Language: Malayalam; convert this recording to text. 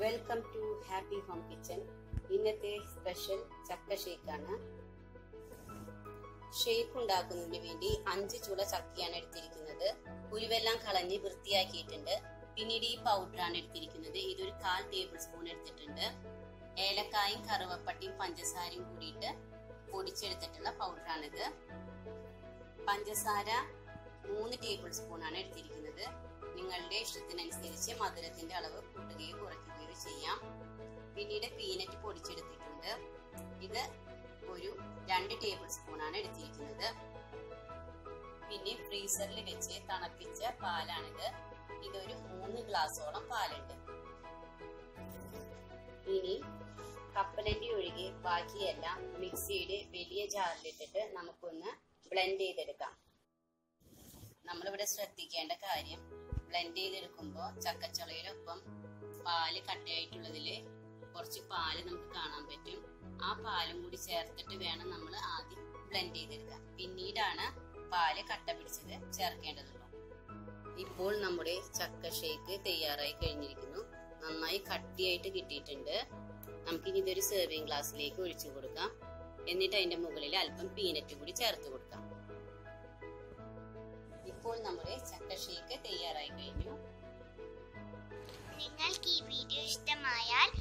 welcome to happy home kitchen ഇന്നത്തെ സ്പെഷ്യൽ ചക്ക ഷേക്കാണ് ഷേക്ക് ഉണ്ടാക്കുന്നതിന് വേണ്ടി അഞ്ച് ചുള ചക്കയാണ് എടുത്തിരിക്കുന്നത് കുരുവെല്ലാം കളഞ്ഞ് വൃത്തിയാക്കിയിട്ടുണ്ട് പിന്നീട് ഈ പൗഡറാണ് എടുത്തിരിക്കുന്നത് ഇതൊരു കാൽ ടേബിൾ സ്പൂൺ എടുത്തിട്ടുണ്ട് ഏലക്കായും കറുവപ്പട്ടിയും പഞ്ചസാരയും കൂടിയിട്ട് പൊടിച്ചെടുത്തിട്ടുള്ള പൗഡറാണിത് പഞ്ചസാര മൂന്ന് ടേബിൾ സ്പൂൺ ആണ് എടുത്തിരിക്കുന്നത് നിങ്ങളുടെ ഇഷ്ടത്തിനനുസരിച്ച് മധുരത്തിന്റെ അളവ് കൂട്ടുകയോ കുറയ്ക്കുകയോ ചെയ്യാം പിന്നീട് പീനറ്റ് പൊടിച്ചെടുത്തിട്ടുണ്ട് ഇത് ഒരു രണ്ട് ടേബിൾ സ്പൂൺ ആണ് എടുത്തിരിക്കുന്നത് പിന്നെ ഫ്രീസറിൽ വെച്ച് തണുപ്പിച്ച പാലാണിത് ഇതൊരു മൂന്ന് ഗ്ലാസോളം പാലുണ്ട് ഇനി കപ്പലണ്ടി ഒഴികെ ബാക്കിയെല്ലാം മിക്സിയുടെ വലിയ ജാറിലിട്ടിട്ട് നമുക്കൊന്ന് ബ്ലെൻഡ് ചെയ്തെടുക്കാം നമ്മളിവിടെ ശ്രദ്ധിക്കേണ്ട കാര്യം ബ്ലെൻഡ് ചെയ്തെടുക്കുമ്പോൾ ചക്കച്ചുളയിലൊപ്പം പാല് കട്ടയായിട്ടുള്ളതില് കുറച്ച് പാല് നമുക്ക് കാണാൻ പറ്റും ആ പാലും കൂടി ചേർത്തിട്ട് വേണം നമ്മൾ ആദ്യം ബ്ലെൻഡ് ചെയ്തെടുക്കാൻ പിന്നീടാണ് പാല് കട്ട പിടിച്ചത് ചേർക്കേണ്ടതുള്ളൂ ഇപ്പോൾ നമ്മുടെ ചക്ക ഷേക്ക് തയ്യാറായി കഴിഞ്ഞിരിക്കുന്നു നന്നായി കട്ടിയായിട്ട് കിട്ടിയിട്ടുണ്ട് നമുക്കിനി ഇതൊരു സെർവിങ് ഗ്ലാസ്സിലേക്ക് ഒഴിച്ചു കൊടുക്കാം എന്നിട്ട് അതിന്റെ മുകളിൽ അല്പം പീനറ്റ് കൂടി ചേർത്ത് കൊടുക്കാം ഇപ്പോൾ നമ്മുടെ ചക്ക ഷേക്ക് തയ്യാറായി കഴിഞ്ഞു നിങ്ങൾക്ക് ഈ വീഡിയോ ഇഷ്ടമായാൽ